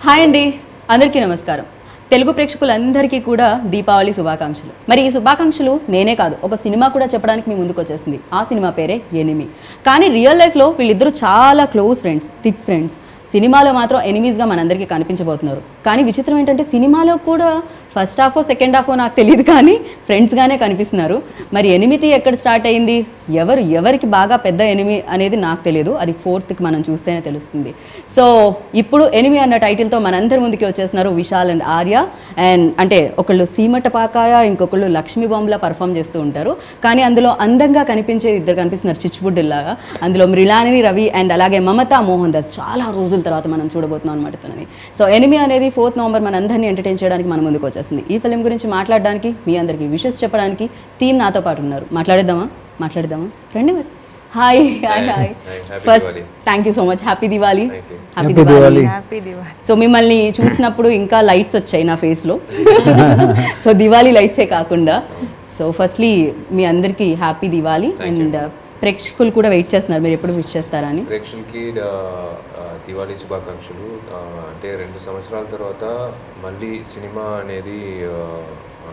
Hi అండి అందరికీ నమస్కారం తెలుగు ప్రేక్షకులందరికీ కూడా దీపావళి శుభాకాంక్షలు మరి ఈ శుభాకాంక్షలు నేనే కాదు ఒక సినిమా కూడా చెప్పడానికి మీ ముందుకు వచ్చేసింది ఆ సినిమా పేరే ఎనిమి కానీ రియల్ లైఫ్లో వీళ్ళిద్దరూ చాలా క్లోజ్ ఫ్రెండ్స్ థిక్ ఫ్రెండ్స్ సినిమాలో మాత్రం ఎనిమీస్గా మనందరికీ కనిపించబోతున్నారు కానీ విచిత్రం ఏంటంటే సినిమాలో కూడా ఫస్ట్ హాఫో సెకండ్ హాఫో నాకు తెలియదు కానీ ఫ్రెండ్స్గానే కనిపిస్తున్నారు మరి ఎనిమిటీ ఎక్కడ స్టార్ట్ అయింది ఎవరు ఎవరికి బాగా పెద్ద ఎనిమి అనేది నాకు తెలియదు అది ఫోర్త్కి మనం చూస్తేనే తెలుస్తుంది సో ఇప్పుడు ఎనిమి అన్న టైటిల్తో మనందరి ముందుకి వచ్చేస్తున్నారు విశాల్ అండ్ ఆర్య అండ్ అంటే ఒకళ్ళు సీమట పాకాయ ఇంకొకళ్ళు లక్ష్మీ బాంబులా పర్ఫామ్ చేస్తూ ఉంటారు కానీ అందులో అందంగా కనిపించే ఇద్దరు కనిపిస్తున్నారు చిచ్చుబుడ్డిల్లాగా అందులో మృలాని రవి అండ్ అలాగే మమతా మోహన్ దాస్ చాలా రోజుల తర్వాత మనం చూడబోతున్నాం అనమాట తనని సో ఎనిమి అనేది ఫోర్త్ నవంబర్ మనందరినీ ఎంటర్టైన్ చేయడానికి మన ముందుకు వచ్చేస్తుంది ఈ ఫిలిం గురించి మాట్లాడడానికి మీ అందరికీ విషెస్ చెప్పడానికి టీం నాతో పాటు ఉన్నారు మాట్లాడేద్దామా మాట్లాడేద్దామా రండి మరి hi hi hi Hi, happy first Diwali. Thank you so much happy Diwali Thank you. Happy Happy Diwali Diwali. Happy Diwali so మిమ్మల్ని చూసినప్పుడు ఇంకా లైట్స్ వచ్చాయి నా ఫేస్లో సో దివాళీ లైట్సే కాకుండా సో ఫస్ట్లీ మీ అందరికీ happy Diwali Thank you. And ప్రేక్షకులు కూడా వెయిట్ చేస్తున్నారు మీరు ఎప్పుడు విష్ చేస్తారని ప్రేక్షకులకి ఆ, ఆ, దివాళీ శుభాకాంక్షలు ఆ, అంటే రెండు సంవత్సరాల తర్వాత మళ్ళీ సినిమా అనేది ఆ, ఆ,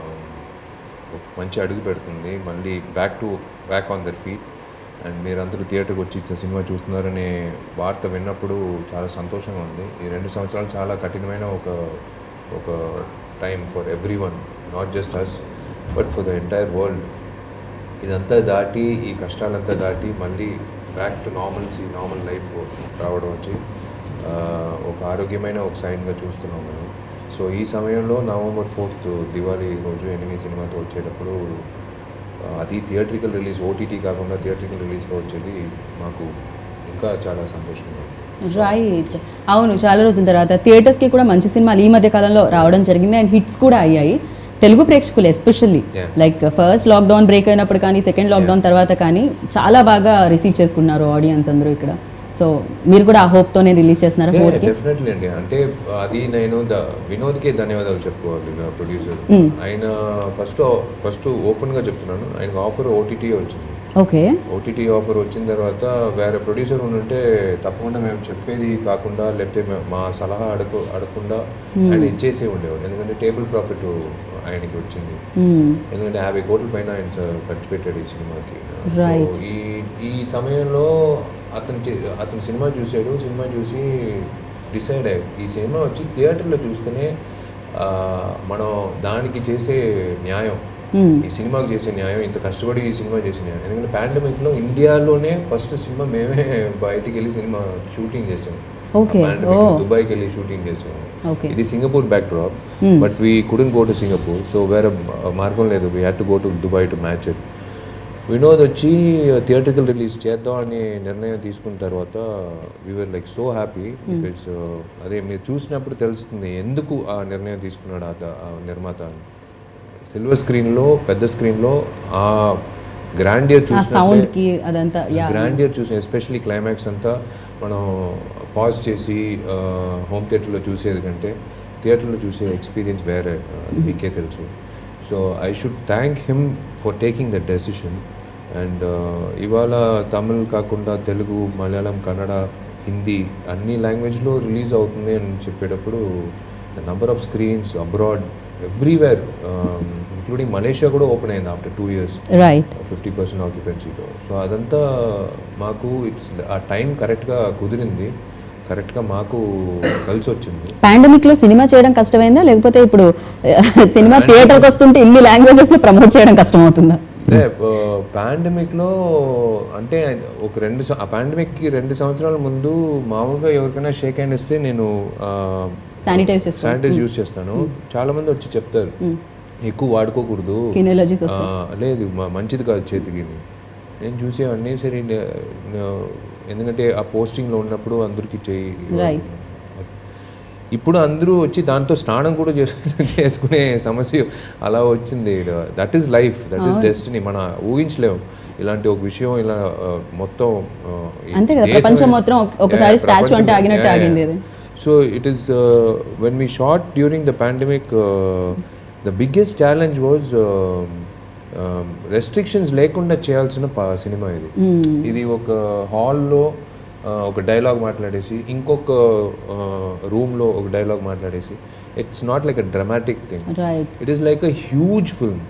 ఒక మంచి అడుగు పెడుతుంది మళ్ళీ back to back on their feet and మీరందరూ థియేటర్కి వచ్చి ఇట్లా సినిమా చూస్తున్నారనే వార్త విన్నప్పుడు చాలా సంతోషంగా ఉంది ఈ రెండు సంవత్సరాలు చాలా కఠినమైన ఒక ఒక time for everyone not just us but for the entire world ఇదంతా దాటి ఈ కష్టాలంతా దాటి మళ్ళీ back to normalcy normal life రావడం వచ్చి ఆ, ఒక ఆరోగ్యమైన ఒక సైన్గా చూస్తున్నాం మేము సో ఈ సమయంలో నవంబర్ ఫోర్త్ దివాళీ రోజు ఎనిమిది సినిమాతో వచ్చేటప్పుడు ఆ, అది థియేట్రికల్ రిలీజ్ ఓటీటీ కాకుండా థియేట్రికల్ రిలీజ్గా వచ్చేది మాకు ఇంకా చాలా సంతోషంగా ఉంది రైట్ అవును చాలా రోజుల తర్వాత థియేటర్స్కి కూడా మంచి సినిమాలు ఈ మధ్య కాలంలో రావడం జరిగింది అండ్ హిట్స్ కూడా అయ్యాయి తెలుగు ప్రేక్షకులు especially Yeah. Like first lockdown break అయినప్పుడు కానీ సెకండ్ లాక్డౌన్ తర్వాత కానీ చాలా బాగా రిసీవ్ చేసుకున్నారు ఆడియన్స్ అందరూ ఇక్కడ సో మీరు కూడా ఆ హోప్తోనే రిలీజ్ చేస్తున్నారా ఫోర్త్కి డెఫినెట్లీ అండి అంటే అది నేను ద వినోద్కి ధన్యవాదాలు చెప్పుకోవాలి ప్రొడ్యూసర్ ఆయన ఫస్ట్ ఫస్ట్ ఓపెన్గా చెప్తున్నాను ఆయనకు ఆఫర్ ఓటీటీ వచ్చింది ఓకే ఓటీటీ ఆఫర్ వచ్చిన తర్వాత వేరే ప్రొడ్యూసర్ ఉంటే తప్పకుండా మేము చెప్పేది కాకుండా లేకపోతే మే- మా సలహా అడగ అడగకుండా ఆయన ఇచ్చేసే ఉండేవాడు ఎందుకంటే టేబుల్ ప్రాఫిట్ ఆయనకి వచ్చింది ఎందుకంటే యాభై కోట్ల పైన ఆయన స- ఖర్చు పెట్టాడు ఈ సినిమాకి సో Right. ఈ ఈ సమయంలో అతను చే- అతను సినిమా చూసాడు సినిమా చూసి డిసైడ్ అయ్యాడు ఈ సినిమా వచ్చి థియేటర్లో చూస్తేనే ఆ, మనం దానికి చేసే న్యాయం ఈ సినిమాకి చేసే న్యాయం ఇంత కష్టపడి ఈ సినిమా చేసే న్యాయం ఎందుకంటే పాండమిక్లో ఇండియాలోనే ఫస్ట్ సినిమా మేమే బయటికి వెళ్ళి సినిమా షూటింగ్ చేసాం Okay. Pandemic Oh. దుబాయ్కి వెళ్ళి షూటింగ్ చేసాం Okay. ఇది Singapore backdrop but we couldn't go to Singapore so వేరే మార్గం లేదు we had to go to Dubai to match it Vinod వచ్చి థియేటర్కల్ రిలీజ్ చేద్దాం అని నిర్ణయం తీసుకున్న తర్వాత we're like so happy because అదే మీరు చూసినప్పుడు తెలుస్తుంది ఎందుకు ఆ నిర్ణయం తీసుకున్నాడు ఆ ద- ఆ నిర్మాత అని సిల్వర్ స్క్రీన్లో పెద్ద స్క్రీన్లో ఆ గ్రాండియర్ ఆ చూసినట్టే సౌండ్కి అదంతా యా గ్రాండియర్ చూసి ఎస్పెషలీ క్లైమాక్స్ అంతా మనం పాజ్ చేసి హోమ్ థియేటర్లో చూసేది కంటే థియేటర్లో చూసే ఎక్స్పీరియన్స్ వేరే ఆ, మీకే తెలుసు so I should thank him for taking that decision and ఇవాళ తమిళ్ కాకుండా తెలుగు మలయాళం కన్నడ హిందీ అన్ని లాంగ్వేజ్లో రిలీజ్ అవుతుంది అని చెప్పేటప్పుడు the number of screens abroad everywhere including Malaysia కూడా ఓపెన్ అయింది after two years right fifty percent ఆక్యుపెన్సీతో సో అదంతా మాకు ఇట్స్ ఆ టైం కరెక్ట్గా కుదిరింది కరెక్ట్గా మాకు కలిసి వచ్చింది పాండమిక్ లో సినిమా చేయడం కష్టమైందా లేకపోతే ఇప్పుడు సినిమా థియేటర్కి వస్తుంటే ఇన్ని లాంగ్వేజెస్ లో ప్రమోట్ చేయడం కష్టమవుతుందా అదే పాండమిక్లో అంటే ఒక రెండు సం- ఆ పాండమిక్కి రెండు సంవత్సరాల ముందు మామూలుగా ఎవరికైనా షేక్ హ్యాండ్ ఇస్తే నేను శానిటైజ్ చేస్తాం శానిటైజ్ యూస్ చేస్తాను చాలా మంది వచ్చి చెప్తారు ఎక్కువ వాడుకోకూడదు స్కిన్ ఎలర్జీస్ ఆ, లేదు మ- మంచిది కాదు చేతికి నేను చూసేవన్నీ సరే నే- నే- ఎందుకంటే ఆ పోస్టింగ్లో ఉన్నప్పుడు అందరికీ చేయి Right. ఇప్పుడు అందరూ వచ్చి దాంతో స్నానం కూడా చేసు- చేసుకునే సమస్య అలా వచ్చింది that is life that is destiny మన ఊహించలేము ఇలాంటి ఒక విషయం ఇలా ఆ, మొత్తం ఆ, ఈ అంతే కదా, దేశమే- ప్రపంచం మొత్తం ఒక- ఒకసారి Yeah, statue అంటే ప్రపంచం- ఆగినట్టు Yeah, ఆగింది yeah. అది. So it is when we shot during the pandemic the biggest challenge was restrictions లేకుండా చేయాల్సిన ప- సినిమా ఇది ఇది ఒక హాల్లో ఒక డైలాగ్ మాట్లాడేసి ఇంకొక రూమ్లో ఒక డైలాగ్ మాట్లాడేసి it's not like a dramatic thing right it is like a huge film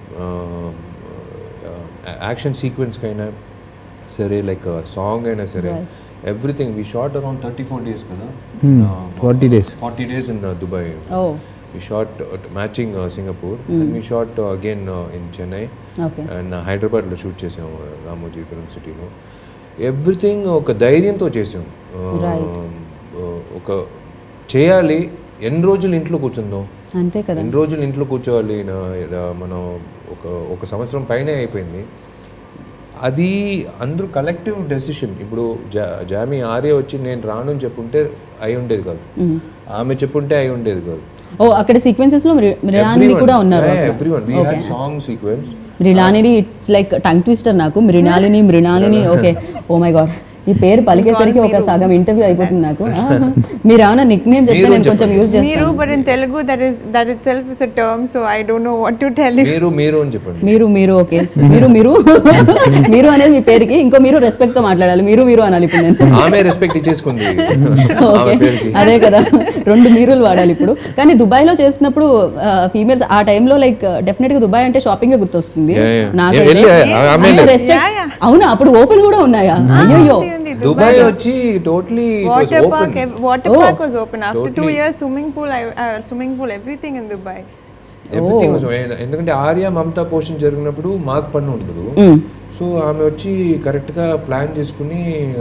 action సీక్వెన్స్కి అయినా సరే లైక్ సాంగ్ అయినా సరే everything we shot around thirty four days కదా forty days forty days in Dubai oh we shot uh, matching uh, Singapore and we shot uh, again uh, in Chennai okay and హైదరాబాద్లో shoot చేసాము Ramoji film సిటీలో everything ఒక ధైర్యంతో చేసాం Right. ఒక చేయాలి ఎన్ని రోజులు ఇంట్లో కూర్చుందాం అంతే కదా ఎన్ని రోజులు ఇంట్లో కూర్చోవాలి నా- ఇలా మనం ఒక ఒక సంవత్సరం పైనే అయిపోయింది అది అందరూ కలెక్టివ్ డెసిషన్ ఇప్పుడు జా జామీ ఆర్య వచ్చి నేను రాను అని చెప్పుంటే అయి ఉండేది కాదు ఆమె చెప్పుంటే అయి ఉండేది కాదు ఓ అక్కడ సీక్వెన్సెస్ లో మృ- మృణాలిని కూడా ఉన్నారు అక్కడ. Everyone we had song sequence Mrunalini it's like tongue twister నాకు Mrunalini Mrunalini okay oh my God ఈ పేరు పలికేసరికి ఒక సగం ఇంటర్వ్యూ అయిపోతుంది నాకు ఆ, మీరు ఏమైనా నిక్ నేమ్ చెప్తే నేను కొంచెం యూజ్ చేస్తాను Miru, but in Telugu, that is that itself is a term, so I don't know what to tell you. మీరు మీరు అని చెప్పండి మీరు మీరు ఓకే మీరు మీరు మీరు అనేది మీ పేరుకి ఇంకో మీరు రెస్పెక్ట్ తో మాట్లాడాలి మీరు మీరు అనాలి ఇప్పుడు నేను ఆమె రెస్పెక్ట్ ఇచ్చేసుకుంది ఆమె ఓకే పేరుకి అదే కదా రెండు మీరులు వాడాలి ఇప్పుడు కానీ దుబాయ్ లో చేసినప్పుడు ఫీమేల్స్ ఆ టైంలో లైక్ డెఫినెట్ గా దుబాయ్ అంటే షాపింగ్ గుర్తొస్తుంది Yeah, yeah. నాకైతే వెళ్ళి, ఆమె అంత లేదు. restrict- Yeah, yeah. అవునా అప్పుడు ఓపెన్ కూడా ఉన్నాయా అయ్యో ఉంది, దుబాయ్ వచ్చి totally Water open park, ev- water Oh. park was open after two Totally. years. Swimming pool, I, uh, swimming pool, everything in Dubai. Everything ఎందుకంటే ఆర్య మమతా పోషన్ జరిగినప్పుడు మాకు పన్ను ఉండదు సో ఆమె వచ్చి కరెక్ట్ గా ప్లాన్ చేసుకుని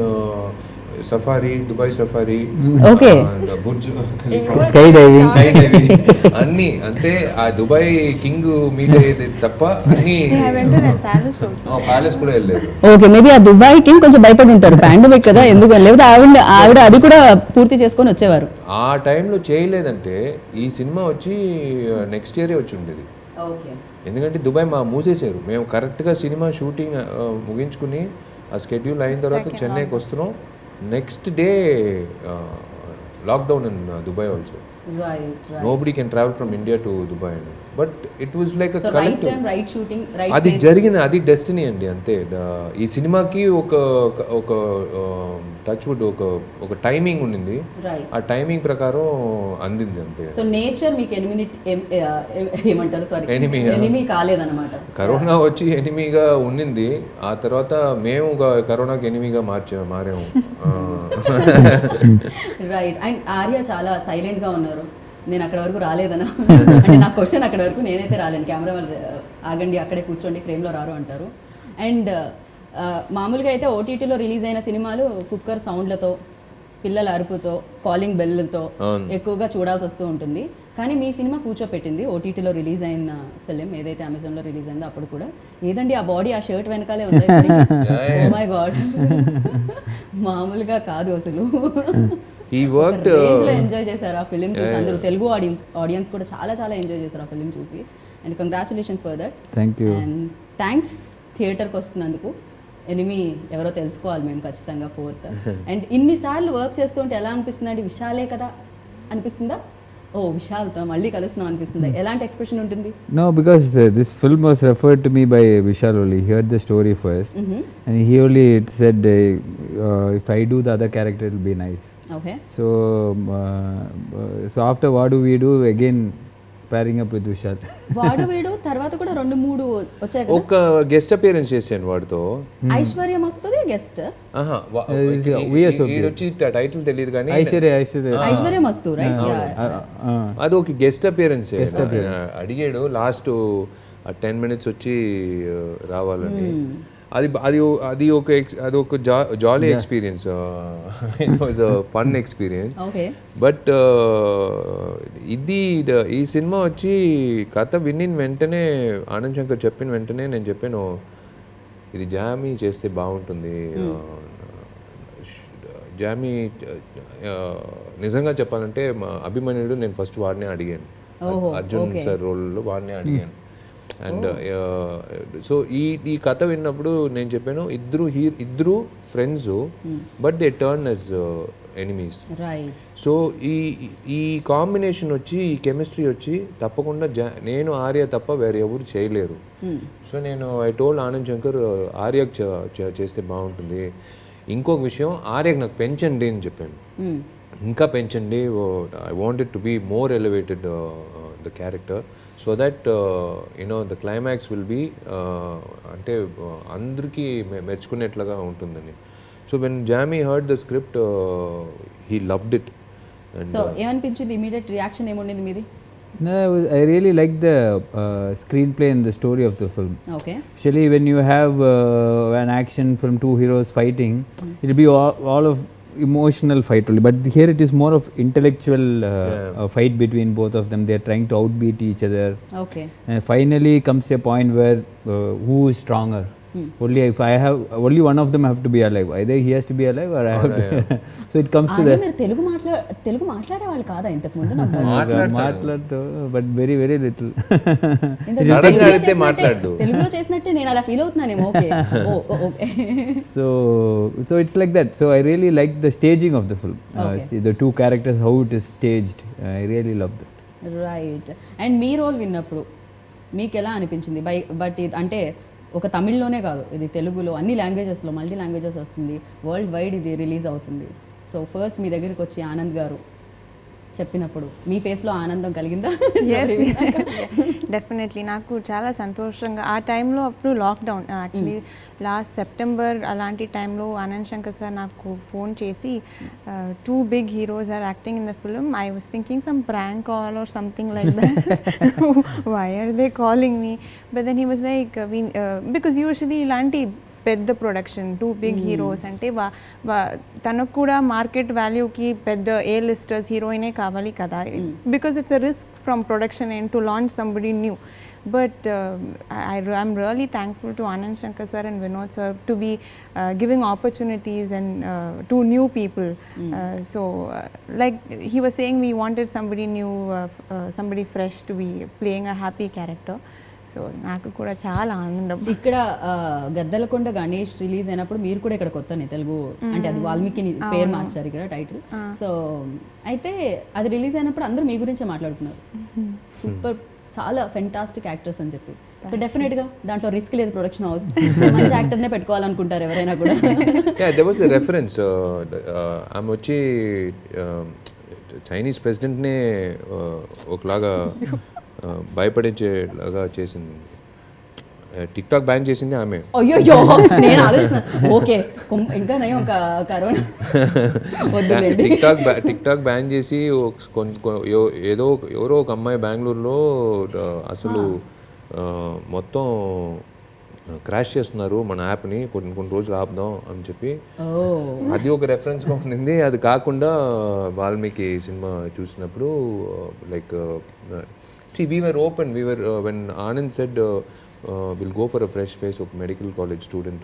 safari Dubai safari Okay. Burj sky diving sky diving అన్ని అంతే ఆ దుబాయ్ కింగ్ మీట్ అయ్యేది తప్ప అన్ని I went to that palace also. Palace కూడా వెళ్ళలేదు ఓకే మేబీ ఆ దుబాయ్ కి కొంచెం భయపడి ఉంటారు పాండమిక్ కదా ఎందుకు లేకపోతే ఆవిడ ఆవిడ అది కూడా పూర్తి చేసుకొని వచ్చేవారు ఆ టైంలో చేయలేదంటే ఈ సినిమా వచ్చి నెక్స్ట్ ఇయరే వచ్చి ఉండేది ఓకే ఎందుకంటే దుబాయ్ మా మూసేశారు మేము కరెక్ట్గా సినిమా షూటింగ్ ఆ, ముగించుకుని ఆ స్కెడ్యూల్ అయిన తర్వాత చెన్నైకి వస్తున్నాం next day lockdown in Dubai also right nobody can travel from India to Dubai అండి but it was like so right collective time right shooting right అది జరిగింది అది డెస్టినీ అండి అంతే ద- ఈ సినిమాకి ఒక ఒక టచ్ వుడ్ ఒక ఒక టైమింగ్ ఉండింది రైట్ ఆ టైమింగ్ ప్రకారం అందింది అంతే సో నేచర్ మీకు ఎనిమిది ఏమంటారు సారీ Enemy, ఎనిమి కాలేదన్నమాట కరోనా వచ్చి ఎనిమిగా ఉండింది ఆ తర్వాత మేము ఒక కరోనాకి ఎనిమిగా మార్చా మారాము ఆ, రైట్ అండ్ ఆర్య చాలా సైలెంట్ గా ఉన్నారు నేను అక్కడ వరకు రాలేదనా అంటే నా క్వశ్చన్ అక్కడ వరకు నేనైతే రాలేను కెమెరా వాళ్ళు ఆగండి అక్కడే కూర్చోండి ఫ్రేమ్లో రారు అంటారు అండ్ మామూలుగా అయితే ఓటీటీలో రిలీజ్ అయిన సినిమాలు కుక్కర్ సౌండ్లతో పిల్లల అరుపుతో కాలింగ్ బెల్లతో అవును. ఎక్కువగా చూడాల్సి వస్తూ ఉంటుంది కానీ మీ సినిమా కూర్చోపెట్టింది ఓటీటీలో రిలీజ్ అయిన ఫిలిం ఏదైతే అమెజాన్లో రిలీజ్ అయిందో అప్పుడు కూడా ఏదండి ఆ బాడీ ఆ షర్ట్ వెనకాలే ఉంది మై గాడ్ మామూలుగా కాదు అసలు ఈ వర్క్ రేంజ్ లో ఎంజాయ్ చేశారు ఆ ఫిలిం చూసి అందరూ తెలుగు ఆడియన్స్ ఆడియన్స్ కూడా చాలా చాలా ఎంజాయ్ చేశారు ఆ ఫిలిం చూసి and congratulations for that thank you and thanks థియేటర్కి వస్తున్నందుకు ఎనిమి ఎవరో తెలుసుకోవాలి మేము ఖచ్చితంగా ఫోర్త్ అండ్ ఇన్నిసార్లు వర్క్ చేస్తుంటే ఎలా అనిపిస్తుంది అంటే విశాలే కదా అనిపిస్తుందా ఓ విశాల్తో మళ్ళీ కలుస్తున్నాం అనిపిస్తుంది ఎలాంటి ఎక్స్ప్రెషన్ ఉంటుంది No, because uh, this film was referred to me by Vishal only. He heard the story 1st and he only said, uh, uh, if I do the other character, it will be nice. Okay So, um, uh, uh, so after what do we do? Again, pairing up with Vishal. వాడు వీడు తర్వాత కూడా రెండు మూడు వచ్చాయి కదా ఒక guest appearance చేశాను వాడితో ఐశ్వర్యం వస్తుంది గెస్ట్ ఆహా, వా- Uh, ఈ- VSOP. ఈ- ఈడొచ్చి టైటిల్ తెలియదు కానీ Aishwarya, Aishwarya. ఐశ్వర్యం వస్తూ రైట్ Uh, uh, అది ఒక గెస్ట్ అపియరెన్స్ అడిగాడు లాస్ట్ టెన్ మినిట్స్ వచ్చి ఆ, రావాలని అది అది అది ఒక ex- అది ఒక jolly experience it was fun experience okay but ఇది ద- ఈ సినిమా వచ్చి కథ విన్నిన వెంటనే ఆనంద్ శంకర్ చెప్పిన వెంటనే నేను చెప్పాను ఇది జామీ చేస్తే బాగుంటుంది ఆ, జామీ ఆ, నిజంగా చెప్పాలంటే మా అభిమన్యుడు నేను ఫస్ట్ వాడినే అడిగాను అర్జున్ సార్ రోల్లో వాడినే అడిగాను అండ్ సో ఈ ఈ కథ విన్నప్పుడు నేను చెప్పాను ఇద్దరు హీ ఇద్దరు friends but they turn as enemies right so ఈ ఈ కాంబినేషన్ వచ్చి ఈ కెమిస్ట్రీ వచ్చి తప్పకుండా జా నేను ఆర్య తప్ప వేరే ఎవరు చేయలేరు సో నేను ఐ టోల్డ్ ఆనంద్ శంకర్ ఆర్యకు చే- చే- చేస్తే బాగుంటుంది ఇంకొక విషయం ఆర్యకు నాకు పెంచండి అని చెప్పాను ఇంకా పెంచండి I wanted to be more elevated the character so that you know the climax will be అంటే uh, అందరికీ మె- మెచ్చుకునేట్లుగా ఉంటుందని so when Jamie heard the script he loved it and so ఏమనిపించింది ఇమీడియట్ రియాక్షన్ ఏముండింది మీది No, I, was, I really like the uh, screenplay and the story of the film. Okay Actually, when you have uh, an action from two heroes fighting, it'll be all, all of emotional fight only. But here it is more of intellectual uh, uh, fight between both of them. They're trying to outbeat each other. Okay And finally comes a point where uh, who is stronger. Only if I have only one of them have to be alive. Either he has to be alive or I have to. so it comes to అదే that. మీరు తెలుగు మాట్లా తెలుగు మాట్లాడేవాళ్ళు కాదా ఇంతకు ముందు నాకు మాట్లాడుతూ but very very little ఇంతకు Sudden గా తెలుగులో అడిగితే చేసినట్టే- మాట్లాడు. తెలుగులో చేసినట్టే నేను అలా ఫీల్ అవుతున్నానేమో okay oh okay so so it's like that so i really like the staging of the film uh, Okay. st- the two characters how it is staged i really love that right and మీ role విన్నప్పుడు మీకు ఎలా అనిపించింది by but ఇది అంటే ఒక తమిళ్లోనే కాదు ఇది తెలుగులో అన్ని లాంగ్వేజెస్లో మల్టీ లాంగ్వేజెస్ వస్తుంది వరల్డ్ వైడ్ ఇది రిలీజ్ అవుతుంది సో ఫస్ట్ మీ దగ్గరికి వచ్చి ఆనంద్ గారు చెప్పినప్పుడు మీ ఫేస్లో ఆనందం కలిగిందా డెఫినెట్లీ నాకు చాలా సంతోషంగా ఆ టైంలో అప్పుడు లాక్డౌన్ యాక్చువల్లీ లాస్ట్ సెప్టెంబర్ అలాంటి టైంలో ఆనంద్ శంకర్ సార్ నాకు ఫోన్ చేసి two big heroes are acting in the film I was thinking some prank call or something like that why are they calling me but then he was like we because usually ఇలాంటి పెద్ద production two big heroes అంటే వా వా- తనకు కూడా market వాల్యూకి పెద్ద ఏ లిస్టర్స్ హీరోయినే కావాలి కదా because it's a risk from production and to launch somebody new but I I'm really thankful to Anand Shankar sir and Vinod sir to be giving opportunities and to new people so like he was saying we wanted somebody new somebody fresh to be playing a happy character so నాకు కూడా చాలా ఆనందం ఇక్కడ ఆ, Gaddalakonda Ganesh release అయినప్పుడు మీరు కూడా ఇక్కడ కొత్తనే తెలుగు అంటే అది వాల్మీకి పేరు మార్చారు ఇక్కడ టైటిల్ సో అయితే అది రిలీజ్ అయినప్పుడు అందరూ మీ గురించే మాట్లాడుతున్నారు సూపర్ చాలా ఫెంటాస్టిక్ యాక్టర్స్ అని చెప్పి సో డెఫినెట్ గా దాంట్లో రిస్క్ లేదు ప్రొడక్షన్ హౌస్ మంచి యాక్టర్నే పెట్టుకోవాలనుకుంటారు ఎవరైనా కూడా yeah there was a reference ఆమె వచ్చి చైనీస్ ప్రెసిడెంట్నే ఒకలాగా uh, భయపడించేలాగా చేసింది టిక్ టాక్ బ్యాన్ చేసింది ఆమె అయ్యో నేను ఆలోచిస్తున్నా ఓకే ఇంకా నయం ఒక కరోనా వద్దులేండి TikTok TikTok ban చేసి ఒక కొన్- కొ- ఎవ- ఏదో ఒక- ఎవరో ఒక అమ్మాయి బెంగళూరులో ఆ, అసలు ఆ, మొత్తం క్రాష్ చేస్తున్నారు మన యాప్ని కొన్ని కొన్ని రోజులు ఆపుదాం అని చెప్పి ఓ అది ఒక రెఫరెన్స్గా ఉండింది అది కాకుండా వాల్మీకి సినిమా చూసినప్పుడు like see we're open we're when Anand said will go for a fresh face ఒక medical college student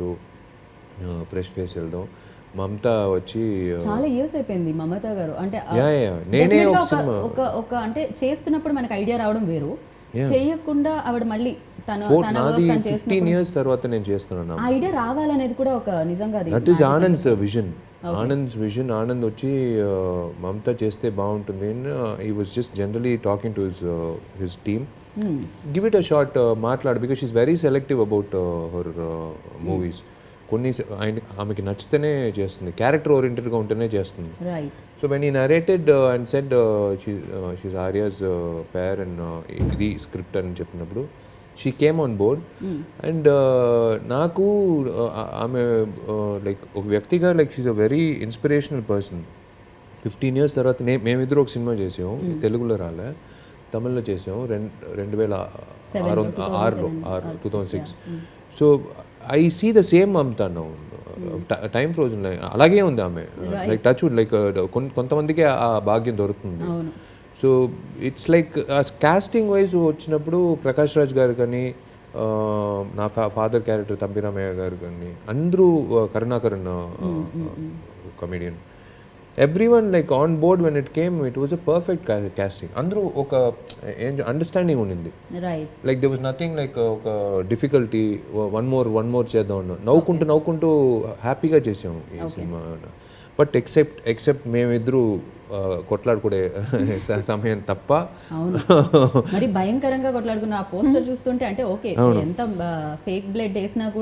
fresh face వెళ్దాం మమతా వచ్చి uh, చాలా ఇయర్స్ అయిపోయింది మమత గారు అంటే ఆ- Yeah, yeah. నేనే definitely ఒక ఒక- సినిమా- ఒక ఒక అంటే చేస్తున్నప్పుడు మనకి ఐడియా రావడం వేరు చేయకుండా ఆవిడ మళ్ళీ తన ఫోర్ తన నాది work తను ఫిఫ్టీన్ చేస్తున్నప్పుడు ఇయర్స్ తర్వాత నేను చేస్తున్నాను ఆ ఐడియా రావాలనేది కూడా ఒక నిజంగా అది that is Anand's vision Anand's vision Anand వచ్చి uh, మమతా చేస్తే బాగుంటుంది he was just generally talking to his his team give it a shot మాట్లాడు because is very selective about her movies కొన్ని స- ఆయన ఆమెకి నచ్చితేనే చేస్తుంది క్యారెక్టర్ ఓరియంటెడ్గా ఉంటేనే చేస్తుంది right so when he narrated and said she's Arya's pair and ఇది స్క్రిప్ట్ అని చెప్పినప్పుడు she came on board and నాకు uh, ఆమె లైక్ ఒక వ్యక్తిగా like she's a very inspirational person fifteen years తర్వాత నే మేమిద్దరు ఒక సినిమా చేసాము తెలుగులో రాలే తమిళ్లో చేసాము రెండు రెండు వేల ఆరు ఆరులో ఆరు two thousand six so I see the same Mamta now time frozen అలాగే ఉంది ఆమె లైక్ టచ్ లైక్ కొంతమందికి ఆ భాగ్యం దొరుకుతుంది అవును so it's like casting wise వచ్చినప్పుడు ప్రకాష్ రాజ్ గారు కానీ ఆ, నా ఫా ఫాదర్ క్యారెక్టర్ తంపిరామయ్య గారు కానీ అందరూ ఆ, Karunakaran comedian everyone like on board when it came it was a perfect casting అందరూ ఒక ఏం అండర్స్టాండింగ్ ఉండింది right like they was nothing like ఒక difficulty one more one more చేద్దాం అన్న నవ్వుకుంటూ నవ్వుకుంటూ హ్యాపీగా చేసాము ఈ సినిమా బట్ ఎక్సెప్ట్ ఎక్సెప్ట్ మేమిద్దరు కొట్లాడుకునే స- సమయం తప్ప అవును మరి భయంకరంగా కొట్లాడుకున్న ఆ పోస్టర్ చూస్తుంటే అంటే ఓకే ఎంత ఫేక్ బ్లడ్ వేసినా కూడా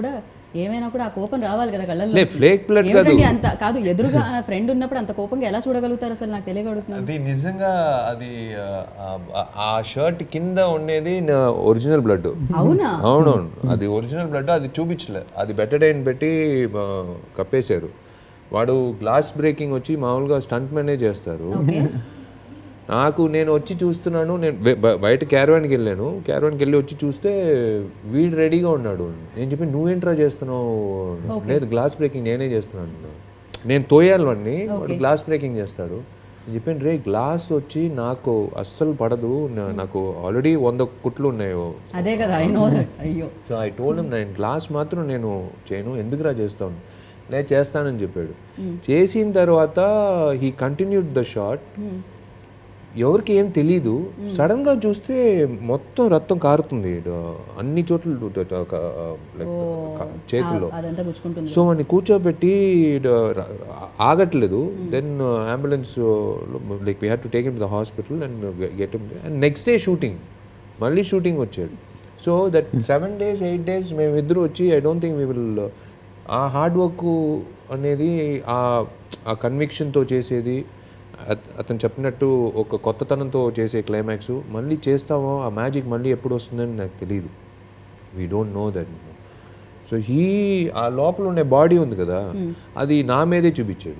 ఏమైనా కూడా ఆ కోపం రావాలి కదా కళ్ళల్లో లే, flake blood కాదు. ఏమిటండి అంత కాదు ఎదురుగా ఫ్రెండ్ ఉన్నప్పుడు అంత కోపంగా ఎలా చూడగలుగుతారు అసలు నాకు తెలియగలుగుతున్నాను అది నిజంగా అది ఆ, ఆ- ఆ షర్ట్ కింద ఉండేది ఒరిజినల్ బ్లడ్ అవునా అవునవును అది ఒరిజినల్ బ్లడ్ అది చూపించలే అది బెటడైన్ పెట్టి ఆ, కప్పేశారు వాడు గ్లాస్ బ్రేకింగ్ వచ్చి మామూలుగా స్టంట్ మ్యానే చేస్తారు ఓకే నాకు నేను వచ్చి చూస్తున్నాను నేను బయ- బయ- బయట క్యారవాన్కి వెళ్ళాను క్యారవాన్కి వెళ్ళి వచ్చి చూస్తే వీడు రెడీగా ఉన్నాడు నేను చెప్పి నువ్వేంట్రా చేస్తున్నావు లేదు గ్లాస్ బ్రేకింగ్ నేనే చేస్తున్నాను అన్నాడు. నేను తోయాలి వాడిని వాడు గ్లాస్ బ్రేకింగ్ చేస్తాడు నేను చెప్పాను రే గ్లాస్ వచ్చి నాకు అస్సలు పడదు నా- నాకు ఆల్రెడీ వంద కుట్లు ఉన్నాయి అదే కదా ఐ నో దట్ అయ్యో సో ఐ టోల్డ్ నేను గ్లాస్ మాత్రం నేను చేయను ఎందుకురా చేస్తాను లేదు చేస్తానని చెప్పాడు చేసిన తర్వాత హీ కంటిన్యూడ్ ద షాట్ ఎవరికి ఏం తెలీదు సడన్ గా చూస్తే మొత్తం రక్తం కారుతుంది డ- అన్ని చోట్ల డ- డ- క- like క- చేతుల్లో అదంతా గుచ్చుకుంటుంది సో వాడిని కూర్చోబెట్టి డ- ర- ఆగట్లేదు then ambulance like we have to take him the hospital and get and next day shooting మళ్ళీ షూటింగ్ వచ్చాడు so that seven days eight days మేము ఇద్దరు వచ్చి I don't think we will ఆ హార్డ్ వర్క్ అనేది ఆ ఆ కన్విక్షన్తో చేసేది అత- అతను చెప్పినట్టు ఒక కొత్తతనంతో చేసే క్లైమాక్స్ మళ్ళీ చేస్తామో ఆ మ్యాజిక్ మళ్ళీ ఎప్పుడు వస్తుందని నాకు తెలియదు we don't know that so he ఆ లోపల ఉండే బాడీ ఉంది కదా అది నా మీదే చూపించాడు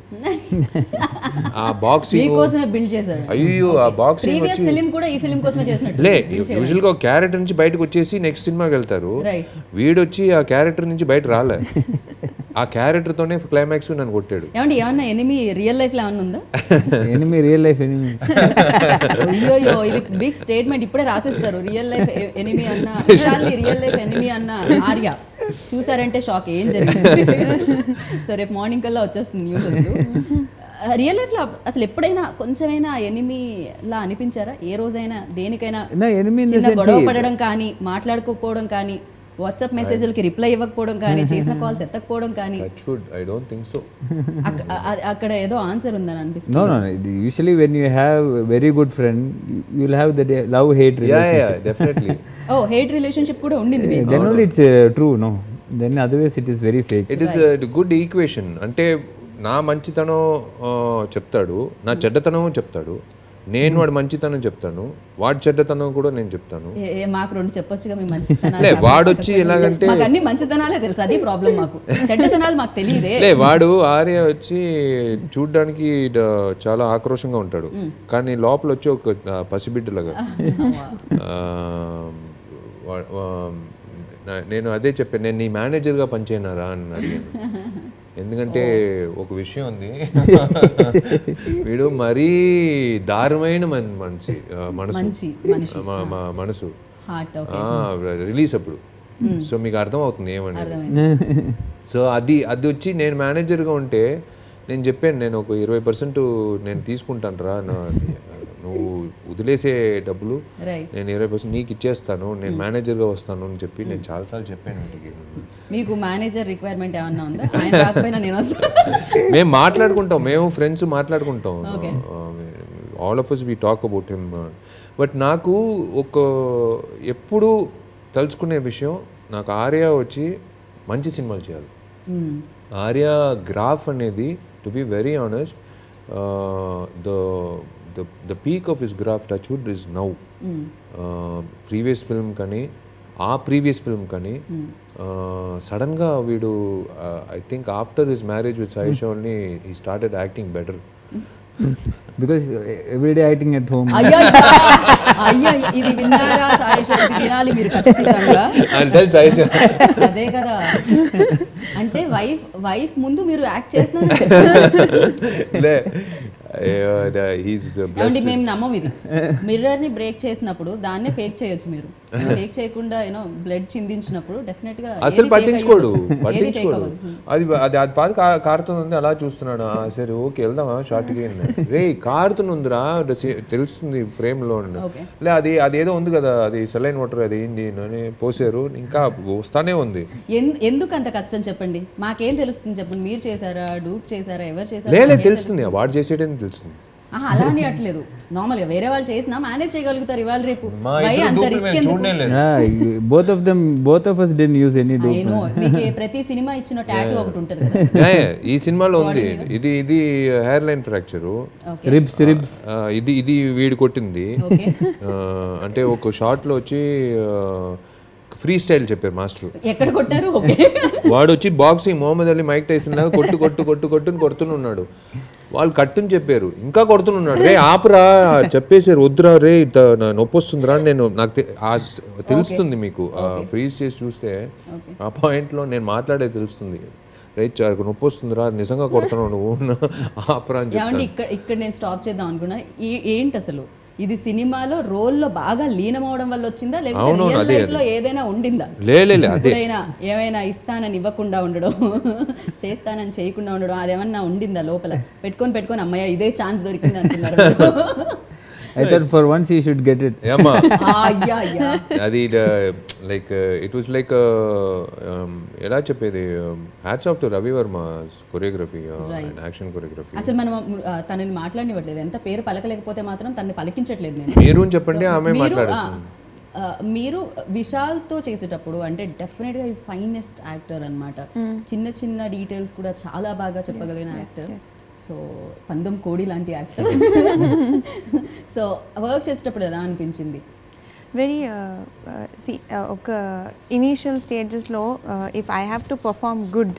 ఆ బాక్సింగ్ మీకోసమే బిల్డ్ చేశాడు అయ్యో ఆ బాక్సింగ్ ప్రీవియస్ వచ్చి ఫిలిం కూడా ఈ ఫిలిం కోసమే చేసినట్టు లే యూజువల్ గా క్యారెక్టర్ నుంచి బయటకు వచ్చేసి నెక్స్ట్ సినిమాకి వెళ్తారు రైట్ వీడొచ్చి ఆ క్యారెక్టర్ నుంచి బయట రాలే ఆ క్యారెక్టర్ తోనే క్లైమాక్స్ నన్ను కొట్టాడు ఏమండి ఏమన్నా ఎనిమి రియల్ లైఫ్ లో ఏమన్నా ఉందా ఎనిమి రియల్ లైఫ్ ఎనిమి అయ్యోయ్యో ఇది బిగ్ స్టేట్మెంట్ ఇప్పుడే రాసేస్తారు రియల్ లైఫ్ ఎనిమి అన్న విశాల్ని రియల్ లైఫ్ ఎనిమి అన్న ఆర్య చూసారంటే షాక్ ఏం జరిగింది సో రేపు మార్నింగ్ కల్లా వచ్చేస్తుంది న్యూస్ రియల్ లైఫ్ లో అసలు ఎప్పుడైనా కొంచెమైనా ఎనిమి లా అనిపించారా ఏ రోజైనా దేనికైనా నా enemy in the చిన్న sense, గొడవ see- పడడం కానీ మాట్లాడుకోకపోవడం కానీ వాట్సాప్ మెసేజ్లకి రిప్లై ఇవ్వకపోవడం కానీ చేసిన కాల్స్ ఎత్తకపోవడం కానీ should I don't think so అక్క- అ- అక్కడ ఏదో ఆన్సర్ ఉందని అనిపిస్తుంది No, no, no. It- Usually, when you have a very good friend, you- you'll have the love hate yeah relationship. Yeah definitely oh hate relationship కూడా ఉండింది మీకు Then only it's uh, true, no? Then otherwise, it is very fake. It is good equation అంటే నా మంచితనం ఆ, చెప్తాడు నా చెడ్డతనం చెప్తాడు నేను వాడి మంచితనం చెప్తాను వాడి చెడ్డతనం కూడా నేను చెప్తాను ఏ- ఏ మాకు రెండు చెప్పొచ్చుగా మీ మంచితనాలు లే, చాలా వాడొచ్చి పక్కకు ఎలాగంటే- మాకు అన్ని మంచితనాలే తెలుసు అది ప్రాబ్లం మాకు చెడ్డతనాలు మాకు తెలియదే లే వాడు ఆర్య వచ్చి చూడ్డానికి డ- చాలా ఆక్రోషంగా ఉంటాడు కానీ లోపల వచ్చి ఒక ఆ, పసిబిడ్డలాగా ఆ, వా- వా- నా- నేను అదే చెప్పాను నేను నీ మేనేజర్గా పనిచేయనారా అని అడిగాను ఎందుకంటే ఒక విషయం ఉంది వీడు మరీ దారుణమైన మన్- మనిషి ఆ, మనసు మంచి మనిషి మా- మా మనసు హార్ట్ రిలీజ్ అప్పుడు సో మీకు అర్థం అవుతుంది ఏమని అర్థమైంది సో అది అది వచ్చి నేను మేనేజర్గా ఉంటే నేను చెప్పాను నేను ఒక ఇరవై పర్సెంట్ నేను తీసుకుంటాను రా నువ్వు వదిలేసే డబ్బులు రైట్ నేను ఇరవై పర్సెంట్ నీకు ఇచ్చేస్తాను నేను మేనేజర్గా వస్తాను అని చెప్పి నేను చాలాసార్లు చెప్పాను ఇంటికి మీకు మేనేజర్ రిక్వైర్మెంట్ ఏమన్నా ఉందా ఆయన రాకపోయినా నేను వస్తాను మేము మాట్లాడుకుంటాం మేము ఫ్రెండ్స్ మాట్లాడుకుంటాం all of us we talk about him but నాకు ఒక ఎప్పుడు తలుచుకునే విషయం నాకు ఆర్య వచ్చి మంచి సినిమాలు చేయాలి మ్మ్. ఆర్య గ్రాఫ్ అనేది to be very honest the the the peak of his graph touchwood is now previous film కానీ ఆ ప్రీవియస్ ఫిల్మ్ కానీ సడన్గా వీడు I think after his marriage with Sayyeshaa only he started acting better Because uh, every day acting at home. అయ్యా అయ్యా ఇది విన్నారా సాయేష్ ఇది వినాలి మీరు ఖచ్చితంగా అంటే సాయిష్ అదే కదా అంటే వైఫ్ వైఫ్ ముందు మీరు యాక్ట్ చేసిన లే హీస్ ఏమండి మేము నమ్మం ఇది మిర్రర్ ని బ్రేక్ చేసినప్పుడు దాన్నే ఫేక్ చేయొచ్చు మీరు ఫేక్ చేయకుండా యూనో బ్లడ్ చిందించినప్పుడు డెఫినెట్ గా అసలు ఏది fake పట్టించుకోడు అయ్యదు. ఏది fake పట్టించుకోడు అవ్వదు. అది అది అది పాది కా- కారుతుంది అలా చూస్తున్నాడు ఆ, సరే ఓకే వెళ్దామా షార్ట్కి రే కారుతుందిరా తెలుస్తుంది ఫ్రేమ్ లో ఉండి. Okay. లే అది అది ఏదో ఉంది కదా అది సెలైన్ వాటర్ అది ఏంది అని పోసారు ఇంకా వస్తానే ఉంది ఎన్- ఎందుకు అంత కష్టం చెప్పండి మాకేం తెలుస్తుంది చెప్పండి మీరు చేశారా డూప్ చేశారా ఎవరు చేశారా లేలే మాకేం తెలుస్తుంది వాడు చేసేటని తెలుస్తుంది ఆహా, అలా అని అట్లేదు నార్మల్ గా వేరే వాళ్ళు చేసినా మేనేజ్ చేయగలుగుతారు ఇవాళ రేపు మా భయ ఇద్దరు అంత దూకులు రిస్క్ మేము ఎందుకు చూడనే లేదు Yeah, both of them, both of us didn't use any I dope. know. మీకు ఏ ప్రతి సినిమా ఇచ్చిన టాటూ ఒకటి ఉంటుంది కదా Yeah, yeah, ఈ సినిమాలో ఉంది ఇది ఇది hairline fracture okay Ribs, ribs. ఇది ఇది వీడు కొట్టింది ఓకే ఆ, అంటే ఒక షార్ట్లో వచ్చి ఫ్రీ స్టైల్ చెప్పారు మాస్టర్ ఎక్కడ కొట్టారు ఓకే వాడు వచ్చి boxing Muhammad Ali Mike Tyson లాగా కొట్టు కొట్టు కొట్టు కొట్టుని కొడుతున్నాడు వాళ్ళు కట్టుని చెప్పారు ఇంకా కొడుతున్నాడు రే ఆపురా చెప్పేసారు వద్దురా రే ఇత నా నొప్పి వస్తుందిరా అని నేను నాకు తె- ఆ స్- తెలుస్తుంది మీకు ఫ్రీజ్ చేసి చూస్తే ఆ పాయింట్లో నేను మాట్లాడే తెలుస్తుంది రే చాలకు నొప్పి వస్తుందిరా నిజంగా కొడుతున్నావు నువ్వు ఆపురా అని ఏమంటే చెప్తాను ఇక్కడ ఇక్కడ నేను స్టాప్ చేద్దాం అనుకున్నా ఈ- ఏంటి అసలు ఇది సినిమాలో రోల్లో బాగా లీనమవడం వల్ల వచ్చిందా లేకపోతే అవునవును, రియల్ అదే, లైఫ్ లో ఏదైనా ఉండిందా లే లే, లే, అదే ఎప్పుడైనా ఏమైనా ఇస్తానని ఇవ్వకుండా ఉండడం చేస్తానని చేయకుండా ఉండడం అదేమన్నా ఉండిందా లోపల పెట్టుకొని పెట్టుకొని అమ్మయ్య ఇదే ఛాన్స్ దొరికింది అంటున్నారు I thought for once he should get it. ఏమ్మా ఆ, అయ్యా అయ్యా అది లైక్ ఇట్ వాస్ లైక్ ఎలా చెప్పేది hats off to Ravi Varma choreography and action choreography అసలు మనం ఆ, తనని మాట్లాడనివ్వట్లేదు ఎంత పేరు పలకలేకపోతే మాత్రం తనని పలికించట్లేదు నేను మీరు అని చెప్పండి ఆమె మీరు, మాట్లాడేస్తుంది ఆ, ఆ, మీరు విశాల్తో చేసేటప్పుడు అంటే డెఫినెట్గా ఈజ్ ఫైనెస్ట్ యాక్టర్ అన్నమాట చిన్న చిన్న డీటెయిల్స్ కూడా చాలా బాగా చెప్పగలిగిన యాక్టర్ సో పందం కోడి లాంటి యాక్టర్ సో వర్క్ చేసేటప్పుడు ఎలా అనిపించింది వెరీ సి ఒక ఇనీషియల్ స్టేజెస్లో if I have to perform good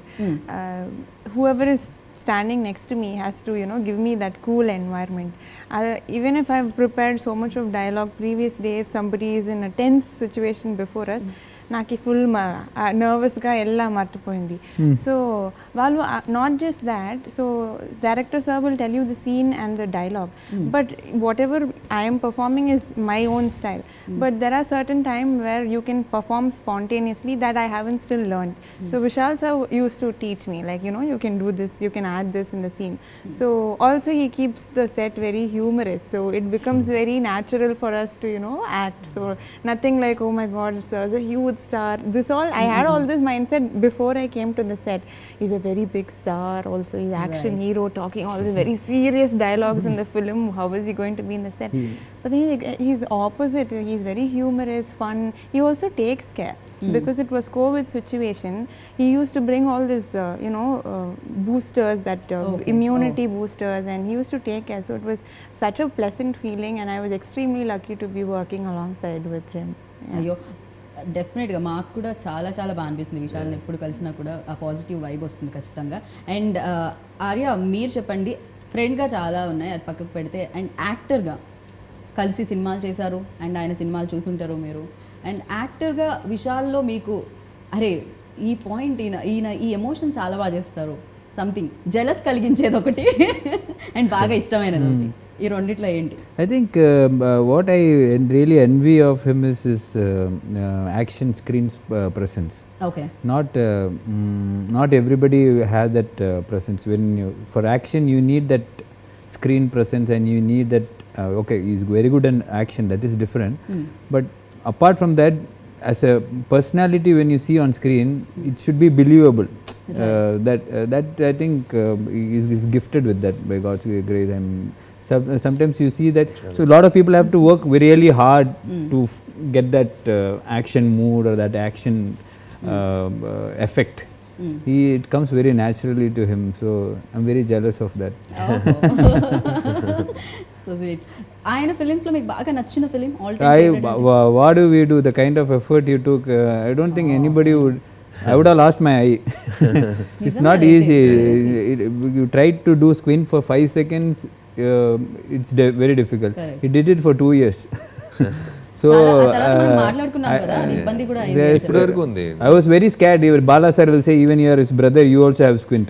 whoever is standing next to me has to you know give me that cool environment uh, even if i've prepared so much of dialogue previous day if somebody is in a tense situation before us నాకు full నర్వస్గా ఎలా మర్చిపోయింది so వాళ్ళు not just that so director sir will tell you the scene and the dialogue but whatever I'm performing is my own style but there are certain time where you can perform spontaneously that I haven't still learn so Vishal sir use to teach me like you know you can do this you can add this in the scene so also he keeps the set very humorous so it becomes very natural for us to you know act so nothing like oh my god sir's a huge star this all i had all this mindset before i came to the set he's a very big star also he's action hero talking all the very serious dialogues in the film how is he going to be in the set but then he- he's opposite he's very humorous fun he also takes care because it was covid situation he used to bring all this uh, you know uh, boosters that uh, Okay. immunity boosters and he used to take care so it was such a pleasant feeling and i was extremely lucky to be working alongside with him Yeah. అయ్యో డెఫినెట్గా మాకు కూడా చాలా చాలా బాగా అనిపిస్తుంది విషయాలను ఎప్పుడు కలిసినా కూడా ఆ పాజిటివ్ వైబ్ వస్తుంది ఖచ్చితంగా అండ్ ఆర్య మీరు చెప్పండి ఫ్రెండ్గా చాలా ఉన్నాయి అది పక్కకు పెడితే అండ్ యాక్టర్గా కలిసి సినిమాలు చేశారు అండ్ ఆయన సినిమాలు చూసుంటారు మీరు అండ్ యాక్టర్గా విశాల్లో మీకు అరే ఈ పాయింట్ ఈయన ఈయన ఈ ఎమోషన్ చాలా బాగా చేస్తారు సంథింగ్ జలస్ కలిగించేది ఒకటి అండ్ బాగా ఇష్టమైనది ఒకటి ఈ రెండిట్లో ఏంటి I think um, uh, what I en- really envy of him is his uh, uh, action screen sp- uh, presence. Okay Not uh, mm, not everybody has that uh, presence. When you, for action, you need that screen presence, and you need that. Uh, okay, he's very good in action. That is different. But apart from that, as a personality, when you see on screen, it should be believable. Uh, that uh, that I think uh, he is, is gifted with that by God's grace. And some, sometimes you see that. So a lot of people have to work really hard to f- get that uh, action mood or that action uh, uh, effect. He it comes very naturally to him. So I'm very jealous of that. So sweet ఆయన films లో మీకు బాగా నచ్చిన film all I wha- wha- what do we do? The kind of effort you took. Uh, I don't think anybody would. I would have lost my eye. it's not easy. It- you tried to do squint for five seconds. Uh, it's de- very difficult. Correct. He did it for two years. so చాలా- ఆ తర్వాత మనం uh, మాట్లాడుకున్నాం I- కదా, అది I- ఇబ్బంది కూడా అయింది there's- ఇప్పటి వరకు ఉంది I was very scared. Even Bala sir will say, even you are his brother, you also have squint.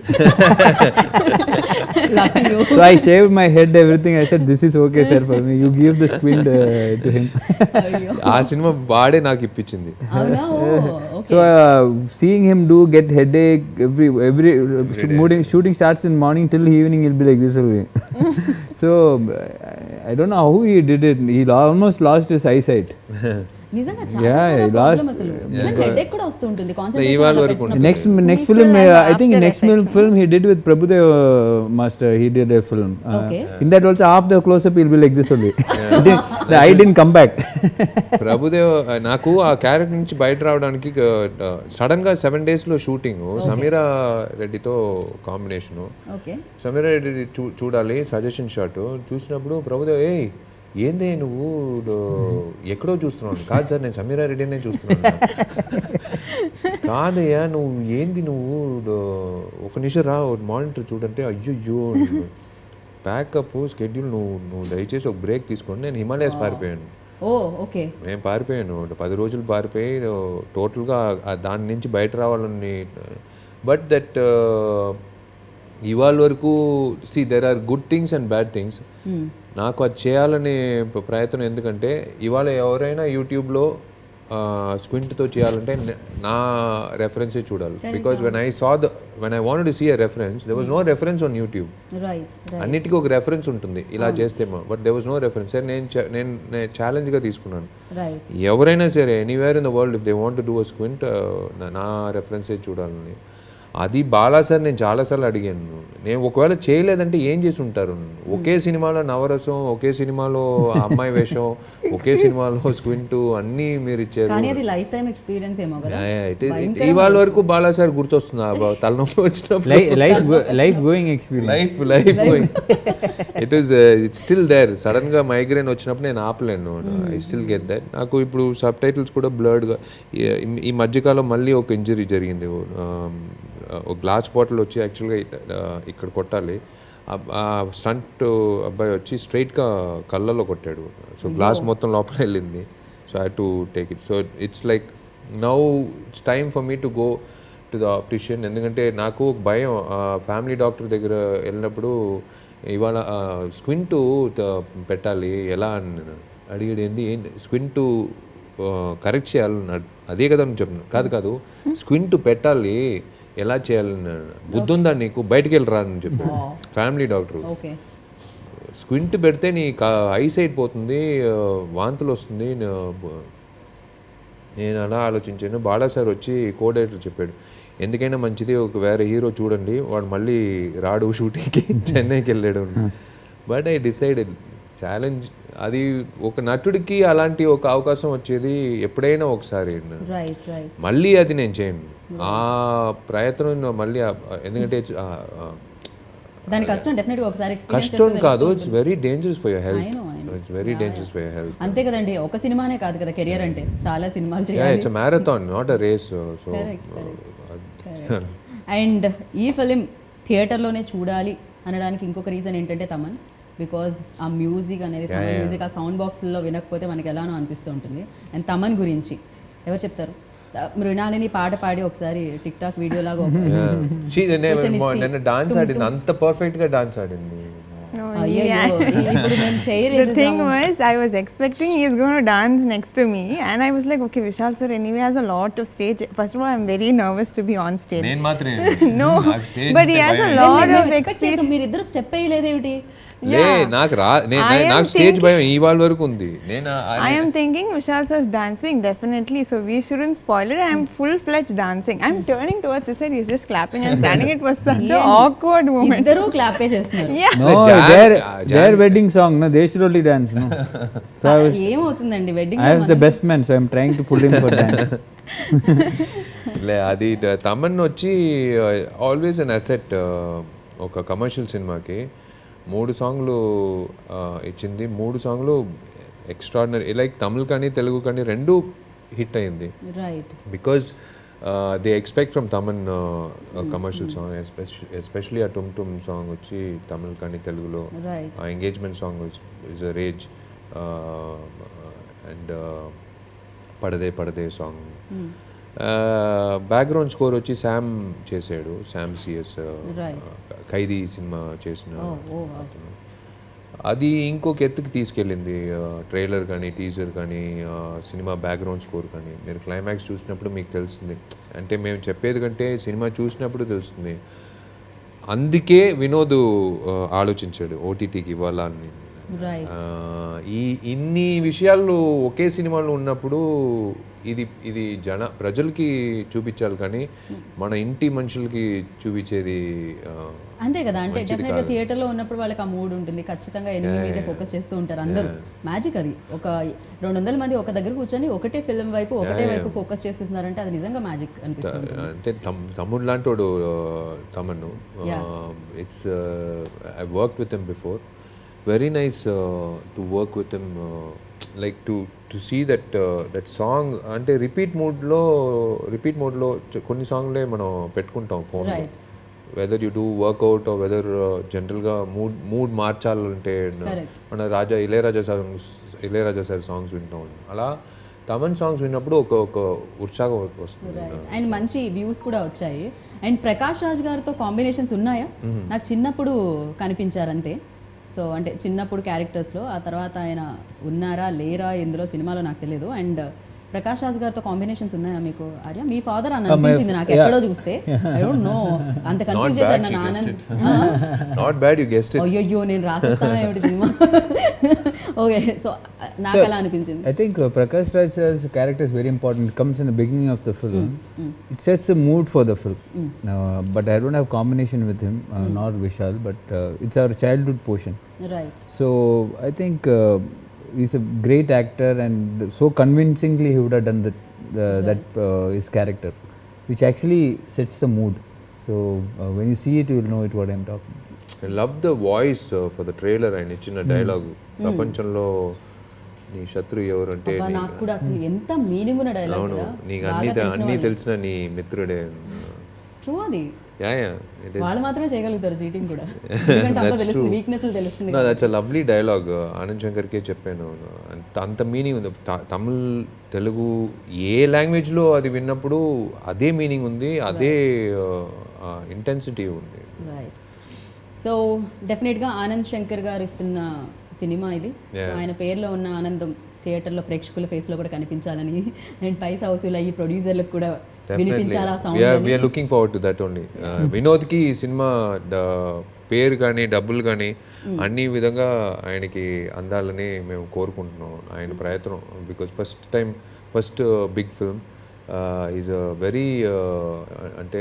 so I shaved my head, everything. I said, this is okay, sir, for me. You give the squint uh, to him. అయ్యో ఆ cinema వాడే నాకు ఇప్పించింది అవునా okay So uh, seeing him do get headache every every uh, shoot- shooting shooting starts in morning till evening he'll be like this only. so uh, I, I don't know how he did it. He lo- almost lost his eyesight. నిజంగా Yeah, చాలా I problem lost- అసలు headache కూడా వస్తుంటుంది ఇవాళ concentration వరకు ఉంటుంది. Next next still film, have uh, I think after next effects, film, film he did with Prabhudev uh, Master. He did a film. Uh, Okay. In that also, half the close up will be like this only. It didn't- the eye didn't come back. Prabhudev ఆ, నాకు ఆ character నుంచి బయట రావడానికి sudden గా seven days లో shooting Sameera రెడ్డితో combination okay Sameera Reddy చూ- చూడాలి సజెషన్ షాట్ చూసినప్పుడు ప్రభుదేవ్ ఏయ్ ఏందే నువ్వు డు- ఎక్కడో చూస్తున్నావు కాదు సార్ నేను సమీరా రెడ్డినే చూస్తున్నాను కాదయ్యా నువ్వు ఏంది నువ్వు డు- ఒక నిమిషం రా మానిటర్ చూడంటే అయ్యో ప్యాకప్ స్కెడ్యూల్ నువ్వు నువ్వు దయచేసి ఒక బ్రేక్ తీసుకొని నేను హిమాలయస్ పారిపోయాను ఓ ఓకే నేను పారిపోయాను ఒక పది రోజులు పారిపోయి టోటల్గా దాని నుంచి బయట రావాలని బట్ దట్ ఇవాళ వరకు see there are good things and bad things నాకు అది చేయాలనే ప- ప్రయత్నం ఎందుకంటే ఇవాళ ఎవరైనా యూట్యూబ్లో స్క్వింట్తో చేయాలంటే నే- నా రెఫరెన్సే చూడాలి because when I saw the when I want to see a reference there was no reference on YouTube right అన్నిటికీ ఒక రెఫరెన్స్ ఉంటుంది ఇలా చేస్తేమో but there was no reference సరే నేను చ- నేను నేను ఛాలెంజ్గా తీసుకున్నాను రైట్ ఎవరైనా సరే anywhere in the world if they want do a squint నా రెఫరెన్సే చూడాలని అది బాలా సార్ నేను చాలాసార్లు అడిగాను నేను ఒకవేళ చేయలేదంటే ఏం చేసి ఉంటారు ఒకే సినిమాలో నవరసం ఒకే సినిమాలో ఆ అమ్మాయి వేషం ఒకే సినిమాలో స్క్వింట్ అన్నీ మీరు ఇచ్చారు కానీ అది లైఫ్ టైం ఎక్స్పీరియన్స్ ఏమో కదా It is- ఇవాళ వరకు బాలా సార్ గుర్తొస్తుంది ఆ బా- తలనొప్పి వచ్చినప్పుడు life, life, go, life going experience. Life life it is it still there sudden గా మైగ్రేన్ వచ్చినప్పుడు నేను ఆపలేను ఐ స్టిల్ గెట్ దట్ నాకు ఇప్పుడు సబ్ టైటిల్స్ కూడా బ్లర్డ్ గా ఈ- ఈ మధ్యకాలం మళ్ళీ ఒక ఇంజరీ జరిగింది Um, ఒక గ్లాస్ బాటిల్ వచ్చి యాక్చువల్గా ఇక్కడ కొట్టాలి ఆ- ఆ స్టంట్ అబ్బాయి వచ్చి స్ట్రైట్గా కళ్ళలో కొట్టాడు సో గ్లాస్ మొత్తం లోపల వెళ్ళింది so I to take it so it's like now it's time for me to go to the optician ఎందుకంటే నాకు ఒక భయం ఫ్యామిలీ డాక్టర్ దగ్గర వెళ్ళినప్పుడు ఇవాళ స్క్వింట్ పెట్టాలి ఎలా అని నేను అడిగాడు ఏంది ఏంటి స్క్వింట్ కరెక్ట్ చేయాలని అడ్- అదే కదా నువ్వు చెప్పిన కాదు కాదు స్క్వింట్ పెట్టాలి ఎలా చేయాలని బుద్ధి ఉందా నీకు బయటికి వెళ్ళరా అని చెప్పి ఫ్యామిలీ డాక్టర్ ఓకే స్క్వింట్ పెడితే నీ ఐసైట్ పోతుంది ఆ, వాంతులు వస్తుంది న- బ- నేను అలా ఆలోచించాను బాలా సార్ వచ్చి కోడైటర్ చెప్పాడు ఎందుకైనా మంచిది ఒక వేరే హీరో చూడండి వాడు మళ్ళీ రాడు షూటింగ్కి చెన్నైకి వెళ్ళాడు బట్ ఐ డిసైడెడ్ ఛాలెంజ్ అది ఒక నటుడికి అలాంటి ఒక అవకాశం వచ్చేది ఎప్పుడైనా ఒకసారి రైట్ రైట్ మళ్ళీ అది నేను చేయను ఆ ప్రయత్నం మళ్ళీ ఆ- ఎందుకంటే ఆ- ఆ- దాని కష్టం డెఫినెట్ గా ఒకసారి ఎక్స్పీరియన్స్ కష్టం కాదు it's very dangerous for your health I know, I know. It's very dangerous for your health అంతే కదండి ఒక సినిమానే కాదు కదా కెరియర్ అంటే చాలా సినిమాలు యా చేయాలి it's marathon not a race so and ఈ ఫిలిం థియేటర్లోనే చూడాలి అనడానికి ఇంకొక రీజన్ ఏంటంటే తమన్ బికాజ్ ఆ మ్యూజిక్ అనేది తమన్ మ్యూజిక్ ఆ సౌండ్ బాక్స్లో వినకపోతే మనకి ఎలానో అనిపిస్తూ ఉంటుంది అండ్ తమన్ గురించి ఎవరు చెప్తారు త- మృణాలిని పాట పాడి ఒకసారి టిక్ టాక్ వీడియో లాగా ఒక- నిన్న డాన్స్ ఆడింది అంత పర్ఫెక్ట్ గా డాన్స్ ఆడింది No, అయ్యయ్యో, yeah. ఈ- ఇప్పుడు మేము chair The thing was, I was expecting he's going to dance next to me, and I was like, okay, Vishal sir anyway has a lot of stage. First of all, I'm very nervous to be on stage. నేను మాత్రమే No, but he has a lot of experience. మీరు ఇద్దరు step వేయలేదేమిటి లే నాకు రా నే- I am నాకు stage భయం ఇవాళ వరకు ఉంది నేను ఆ- I am thinking Vishal sir's dancing definitely, so we shouldn't spoil it. I'm full fledged dancing. I'm turning towards his side, he's just clapping and standing. It was such an awkward moment. ఇద్దరు క్లాపే చేస్తున్నారు Yeah. No, Jan- their, uh, their wedding song, no, they should only dance, no. So I was, ఏమవుతుందండి wedding I was the best man, so I'm trying to pull in for dance. లే అది ద- తమన్ వచ్చి always an asset ఒక commercial సినిమాకి మూడు సాంగ్లు ఆ, ఇచ్చింది మూడు సాంగ్లు ఎక్స్ట్రాడినరీ లైక్ తమిళ్ కానీ తెలుగు కానీ రెండు హిట్ అయింది right because they expect from Thaman commercial song especially ఆ టుమ్ టుమ్ సాంగ్ వచ్చి తమిళ్ కానీ తెలుగులో Right. ఆ engagement song is a rage and పడదే పడదే సాంగ్ బ్యాక్గ్రౌండ్ స్కోర్ వచ్చి శామ్ చేసాడు శామ్ సిఎస్ Right. ఖైదీ సినిమా చేసిన Oh, oh, wow. అతను. అది ఇంకొక ఎత్తుకి తీసుకెళ్ళింది ట్రైలర్ కానీ టీజర్ కానీ ఆ, సినిమా బ్యాక్గ్రౌండ్ స్కోర్ కానీ మీరు క్లైమాక్స్ చూసినప్పుడు మీకు తెలుస్తుంది అంటే మేము చెప్పేది కంటే సినిమా చూసినప్పుడు తెలుస్తుంది అందుకే వినోద్ ఆ, ఆలోచించాడు ఓటీటీకి ఇవ్వాలా అని రైట్ ఆ, ఈ ఇన్ని విషయాలు ఒకే సినిమాలో ఉన్నప్పుడు ఇది ఇది జన ప్రజలకి చూపించాలి కానీ మన ఇంటి మనుషులకి చూపించేది ఆ, అంతే కదా అంటే డెఫినెట్ గా థియేటర్ లో ఉన్నప్పుడు వాళ్ళకి ఆ మూడ్ ఉంటుంది ఖచ్చితంగా ఎనిమిది మీదే ఫోకస్ చేస్తూ ఉంటారు అందరూ మ్యాజిక్ అది ఒక రెండు వందల మంది ఒక దగ్గర కూర్చొని ఒకటే ఫిల్మ్ వైపు ఒకటే వైపు ఫోకస్ చేస్తున్నారంటే అది నిజంగా మ్యాజిక్ అనిపిస్తుంది అంటే తమ్ తమ్ముడు లాంటోడు తమను it's I work with them before very nice to work with them like to to see that that song అంటే రిపీట్ మోడ్లో రిపీట్ మోడ్లో కొన్ని సాంగ్లే మనం పెట్టుకుంటాం phone Right. Whether you do workout whether జనరల్గా మూడ్ మూడ్ మార్చాలంటే Correct. మన Raja Ilaiyaraaja songs Ilaiyaraaja sir songs వింటాం అలా తమన్ సాంగ్స్ విన్నప్పుడు ఒక ఒక ఉత్సాహం వస్తుంది రైట్ అండ్ మంచి వ్యూస్ కూడా వచ్చాయి అండ్ ప్రకాష్ రాజ్ గారితో కాంబినేషన్స్ ఉన్నాయా నాకు చిన్నప్పుడు కనిపించారంతే సో అంటే చిన్నప్పుడు క్యారెక్టర్స్లో ఆ తర్వాత ఆయన ఉన్నారా లేరా ఇందులో సినిమాలో నాకు తెలియదు అండ్ ప్రకాష్ రాజ్ గారితో కాంబినేషన్స్ ఉన్నాయా మీకు ఆర్య మీ ఫాదర్ అని అనిపించింది నాకు ఎక్కడో చూస్తే ఐ డోంట్ నో అంత కన్ఫ్యూజ్ చేశారు నన్ను Anand not bad you guessed అయ్యో నేను రాసిస్తాను ఏమిటి సినిమా ఓకే సో నాకు అలా అనిపించింది I think uh, Prakash Raj's character is very important. It comes in the beginning of the film. It sets the mood for the film. Uh, but I don't have combination with him, uh, nor Vishal, but uh, it's our childhood portion. Right So I think uh, he's a great actor, and so convincingly he would have done that, the, that uh, his character, which actually sets the mood. So uh, when you see it, you will know it what I'm talking. about. I love the voice for the trailer ఆయన ఇచ్చిన dialogue ప్రపంచంలో నీ శత్రు ఎవరు అంటే అబ్బా, నాకు కూడా అసలు ఎంత మీనింగ్ ఉన్న డైలాగ్ అవును కదా నీకు అన్ని తె- అన్ని తెలిసిన నీ మిత్రుడే ట్రూ అది యా యా ఇట్ వాళ్ళు మాత్రమే చేయగలుగుతారు చీటింగ్ కూడా ఎందుకంటే అంతా తెలుస్తుంది వీక్నెస్ తెలుస్తుంది that's a lovely dialogue Anand శంకర్కే చెప్పాను అంత అంత మీనింగ్ ఉంది త- తమిళ్ తెలుగు ఏ లాంగ్వేజ్లో అది విన్నప్పుడు అదే మీనింగ్ ఉంది అదే ఇంటెన్సిటీ ఉంది రైట్ సో డెఫినెట్గా ఆనంద్ శంకర్ గారు ఇస్తున్న సినిమా ఇది So, ఆయన పేరులో ఉన్న ఆనందం థియేటర్లో ప్రేక్షకుల ఫేస్లో కూడా కనిపించాలని అండ్ పైసా వసూలు అయ్యి ప్రొడ్యూసర్లకు కూడా వినిపించాలా sound we're looking forward to that only వినోద్కి ఈ సినిమా డ- పేరు కానీ డబ్బులు కానీ అన్ని విధంగా ఆయనకి అందాలని మేము కోరుకుంటున్నాం ఆయన ప్రయత్నం because first time first big film is a very అంటే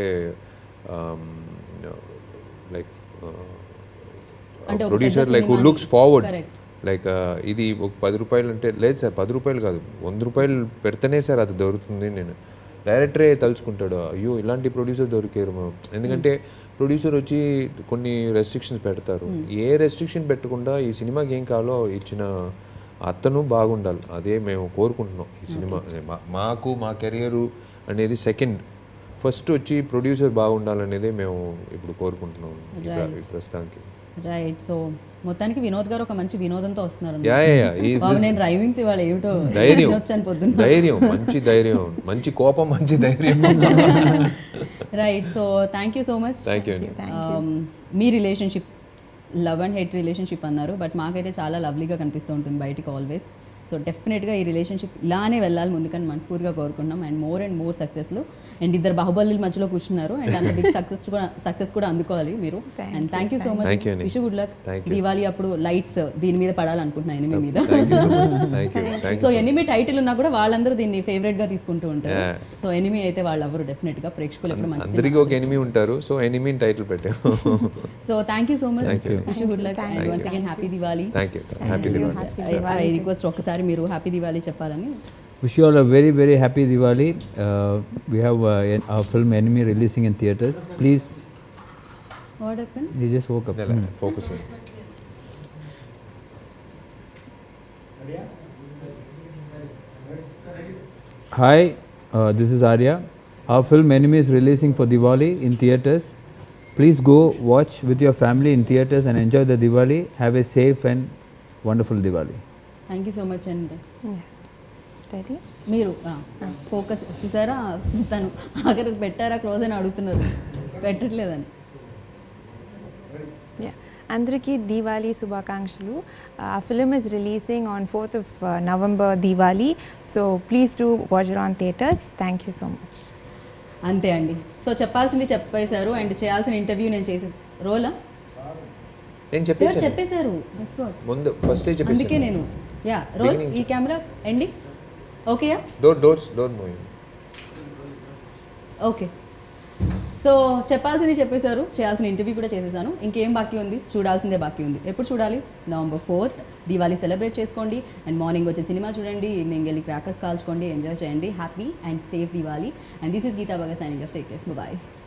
లైక్ అంటే ఒక ప్రొడ్యూసర్ పెద్ద లైక్ హు సినిమాని- లుక్స్ ఫార్వర్డ్ Correct. లైక్ ఇది ఒక పది రూపాయలు అంటే లేదు సార్ పది రూపాయలు కాదు వంద రూపాయలు పెడితేనే సార్ అది దొరుకుతుంది నేను డైరెక్టరే తలుచుకుంటాడు అయ్యో ఇలాంటి ప్రొడ్యూసర్ దొరికారు మాకు." ఎందుకంటే ప్రొడ్యూసర్ వచ్చి కొన్ని రెస్ట్రిక్షన్స్ పెడతారు ఏ రెస్ట్రిక్షన్ పెట్టకుండా ఈ సినిమాకి ఏం కావాలో ఇచ్చిన అతను బాగుండాలి అదే మేము కోరుకుంటున్నాం ఈ సినిమా మా- మాకు మా కెరియరు అనేది సెకండ్ ఫస్ట్ వచ్చి ప్రొడ్యూసర్ బాగుండాలనేదే మేము ఇప్పుడు కోరుకుంటున్నాం ఈ ప్ర- ఈ ప్రస్తుతానికి రైట్ సో మొత్తానికి వినోద్ గారు ఒక మంచి వినోదంతో వస్తున్నారు యా యా యా ఈ బాబు నేను డ్రైవింగ్స్ ఇవాళ ఏమిటో ధైర్యం వచ్చాను పొద్దున్న ధైర్యం మంచి ధైర్యం మంచి కోపం మంచి ధైర్యం right so thank you so much thank you అండి మీ relationship love and hate relationship అన్నారు బట్ మాకైతే చాలా లవ్లీగా కనిపిస్తూ ఉంటుంది బయటికి ఆల్వేస్ సో డెఫినెట్గా ఈ రిలేషన్షిప్ ఇలానే వెళ్ళాలి ముందుకని మనస్ఫూర్తిగా కోరుకుంటున్నాం అండ్ మోర్ అండ్ మోర్ సక్సెస్లు అండ్ ఇద్దరు బాహుబలి మధ్యలో కూర్చున్నారు అండ్ అంత బిగ్ సక్సెస్ కూడా సక్సెస్ కూడా అందుకోవాలి మీరు and thank you so much Thank you అండి. Wish good luck Thank Diwali అప్పుడు లైట్స్ దీని మీద పడాలనుకుంటున్నాను ఎనిమి మీద thank you so much thank you thank so Enemy title ఉన్నా కూడా వాళ్ళందరూ దీన్ని ఫేవరెట్ గా తీసుకుంటూ ఉంటారు Yeah. సో ఎనిమి అయితే వాళ్ళు ఎవరు డెఫినెట్ గా ప్రేక్షకులు ఎప్పుడు మంచి అందరికీ ఒక ఎనిమి ఉంటారు సో ఎనిమిని టైటిల్ పెట్టాము so thank you so much wish good luck and once again happy Diwali thank you happy Diwali I request ఒక్కసారి మీరు హ్యాపీ దివాళీ చెప్పాలని Wish you all a very, very happy Diwali. Uh, we have uh, en- our film Enemy releasing in theaters. Please, what happen he just woke up. Hmm. Focus Hi, uh, this is Arya. Our film Enemy is releasing for Diwali in theaters. Please go watch with your family in theaters and enjoy the Diwali. Have a safe and wonderful Diwali. Thank you so much and ready మీరు focus చూసారా తను ఆఖరి పెట్టారా close అని అడుగుతున్నారు పెట్టట్లేదని yeah అందరికీ దీవాళీ శుభాకాంక్షలు ఆ film is releasing on fourth of November Diwali so please do watch on theatres thank you so much అంతే అండి సో చెప్పాల్సింది చెప్పేశారు అండ్ చేయాల్సిన ఇంటర్వ్యూ నేను చేసే రోలా నేను సార్ చెప్పేసాను చెప్పేశారు దట్స్ వాట్ ముందు ఫస్టే అందుకే చెప్పేసాను నేను యా రోల్ Beginning ఈ కెమెరా ఎండింగ్ ఓకేయా door doors door moving okay so చెప్పాల్సింది చెప్పేశారు చేయాల్సిన ఇంటర్వ్యూ కూడా చేసేసాను ఇంకేం బాకీ ఉంది చూడాల్సిందే బాకీ ఉంది ఎప్పుడు చూడాలి నవంబర్ ఫోర్త్ దీవాలి సెలబ్రేట్ చేసుకోండి అండ్ మార్నింగ్ వచ్చే సినిమా చూడండి ఈవినింగ్ వెళ్ళి క్రాకర్స్ కాల్చుకోండి ఎంజాయ్ చేయండి happy and safe Diwali and this is Geetha Baga signing of take bye